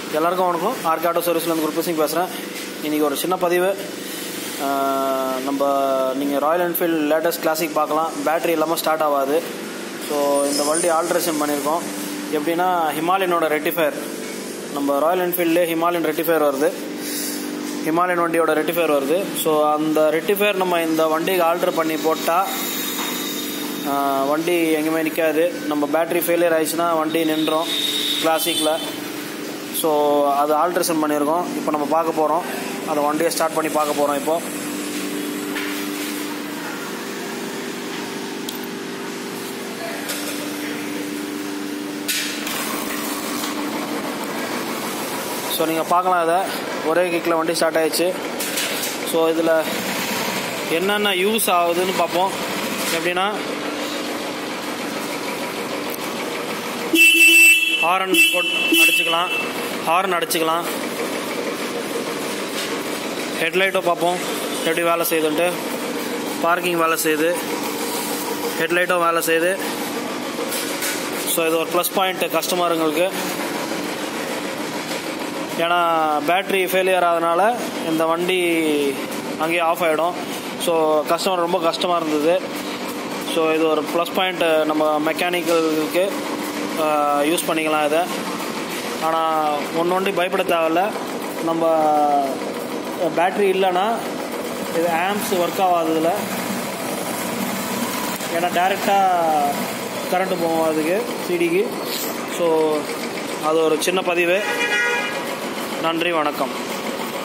எல்லாருக்கும் வணக்கம் RK auto சர்வீஸ்லேருந்து குருபிசிங் பேசுகிறேன் இன்றைக்கி ஒரு சின்ன பதிவு ஆஹ் நம்ம நீங்கள் ராயல் என்ஃபீல்டு லேட்டஸ்ட் கிளாசிக் பார்க்கலாம் பேட்டரி இல்லாமல் ஸ்டார்ட் ஆகாது ஸோ இந்த வண்டி ஆல்ட்ரேஷன் பண்ணியிருக்கோம் எப்படின்னா ஹிமாலயனோட ரெட்டிஃபயர் நம்ம ராயல் என்ஃபீல்ட்லேயே ஹிமாலயன் ரெட்டிஃபயர் வருது ஹிமாலயன் வண்டியோட ரெட்டிஃபயர் வருது ஸோ அந்த ரெட்டிஃபயர் நம்ம இந்த வண்டிக்கு ஆல்ட்ரு பண்ணி போட்டால் வண்டி எங்கேயுமே நிற்காது நம்ம பேட்டரி ஃபெயிலியர் ஆயிடுச்சுன்னா வண்டி நின்றோம் கிளாசிக்கில் ஸோ அது ஆல்ட்ரேஷன் பண்ணியிருக்கோம் இப்போ நம்ம பார்க்க போகிறோம் அந்த வண்டியை ஸ்டார்ட் பண்ணி பார்க்க போகிறோம் இப்போ ஸோ நீங்கள் பார்க்கலாம் இதை ஒரே கிக்கில் வண்டி ஸ்டார்ட் ஆயிடுச்சு ஸோ இதில் என்னென்ன யூஸ் ஆகுதுன்னு பார்ப்போம் எப்படின்னா ஹாரன் போட் அடிச்சுக்கலாம் ஹார்ன் அடிச்சுக்கலாம் ஹெட்லைட்டை பார்ப்போம் எப்படி வேலை செய்யுதுன்ட்டு பார்க்கிங் வேலை செய்யுது ஹெட்லைட்டும் வேலை செய்யுது ஸோ இது ஒரு ப்ளஸ் பாயிண்ட் கஸ்டமருங்களுக்கு ஏன்னா பேட்ரி ஃபெயிலியர் ஆகிறதுனால இந்த வண்டி அங்கேயே ஆஃப் ஆகிடும் ஸோ கஸ்டமர் ரொம்ப கஷ்டமாக இருந்தது ஸோ இது ஒரு ப்ளஸ் பாயிண்ட் நம்ம மெக்கானிக்கலுக்கு யூஸ் பண்ணிக்கலாம் இதை ஆனால் ஒன்று ஒன்றி பயப்பட தேவையில்ல நம்ம பேட்ரி இல்லைன்னா இது ஆம்ஸ் ஒர்க் ஆகாது இதில் ஏன்னா டேரெக்டாக கரண்ட்டு போகும் அதுக்கு சிடிக்கு ஸோ அது ஒரு சின்ன பதிவு நன்றி வணக்கம்